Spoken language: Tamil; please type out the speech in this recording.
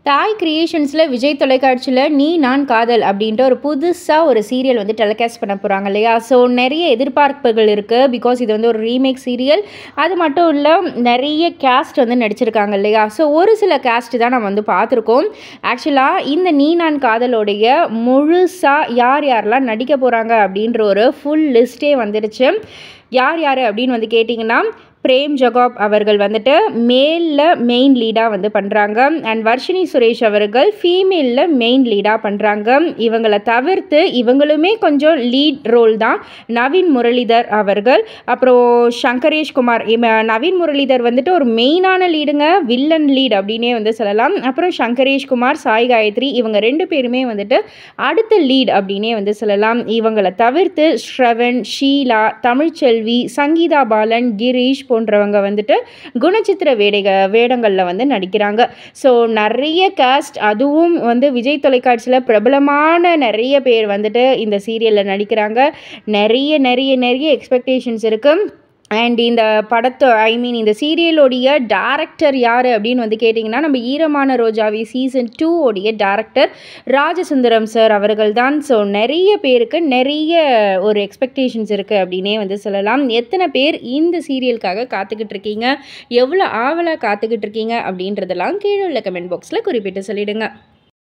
தாய் கிரியேஷன்ஸில் விஜய் தொலைக்காட்சியில் நீ நான் காதல் அப்படின்ட்டு ஒரு புதுசாக ஒரு சீரியல் வந்து டெலிகாஸ்ட் பண்ண போகிறாங்க இல்லையா ஸோ நிறைய எதிர்பார்ப்புகள் இருக்குது பிகாஸ் இது வந்து ஒரு ரீமேக் சீரியல் அது மட்டும் இல்லை நிறைய கேஸ்ட் வந்து நடிச்சிருக்காங்க இல்லையா ஸோ ஒரு சில கேஸ்ட் தான் நம்ம வந்து பார்த்துருக்கோம் ஆக்சுவலாக இந்த நீ நான் காதலோடைய முழுசாக யார் யாரெல்லாம் நடிக்க போகிறாங்க அப்படின்ற ஒரு ஃபுல் லிஸ்ட்டே வந்துடுச்சு யார் யார் அப்படின்னு வந்து கேட்டிங்கன்னா பிரேம் ஜகாப் அவர்கள் வந்துட்டு மேலில் மெயின் லீடாக வந்து பண்ணுறாங்க அண்ட் வர்ஷினி சுரேஷ் அவர்கள் ஃபீமேலில் மெயின் லீடாக பண்ணுறாங்க இவங்களை தவிர்த்து இவங்களுமே கொஞ்சம் லீட் ரோல் தான் நவீன் முரளிதர் அவர்கள் அப்புறம் சங்கரேஷ் குமார் இவ நவீன் முரளிதர் வந்துட்டு ஒரு மெயினான லீடுங்க வில்லன் லீட் அப்படின்னே வந்து சொல்லலாம் அப்புறம் சங்கரேஷ் குமார் சாய் காயத்ரி இவங்க ரெண்டு பேருமே வந்துட்டு அடுத்த லீட் அப்படின்னே வந்து சொல்லலாம் இவங்களை தவிர்த்து ஸ்ரவன் ஷீலா தமிழ்ச்செல்வி சங்கீதா பாலன் கிரீஷ் போன்றவங்க வந்துட்டு குணச்சித்திர வேடைக வேடங்களில் வந்து நடிக்கிறாங்க ஸோ நிறைய காஸ்ட் அதுவும் வந்து விஜய் தொலைக்காட்சியில் பிரபலமான நிறைய பேர் வந்துட்டு இந்த சீரியலில் நடிக்கிறாங்க நிறைய நிறைய நிறைய எக்ஸ்பெக்டேஷன்ஸ் இருக்குது அண்ட் இந்த படத்தை ஐ மீன் இந்த சீரியலோடைய டேரக்டர் யார் அப்படின்னு வந்து கேட்டிங்கன்னா நம்ம ஈரமான ரோஜாவி சீசன் டூ உடைய டேரக்டர் ராஜசுந்தரம் சார் அவர்கள் தான் ஸோ நிறைய பேருக்கு நிறைய ஒரு எக்ஸ்பெக்டேஷன்ஸ் இருக்குது அப்படின்னே வந்து சொல்லலாம் எத்தனை பேர் இந்த சீரியலுக்காக காத்துக்கிட்டு இருக்கீங்க எவ்வளோ ஆவலாக காத்துக்கிட்டு இருக்கீங்க அப்படின்றதெல்லாம் கீழே உள்ள கமெண்ட் பாக்ஸில் குறிப்பிட்டு சொல்லிடுங்க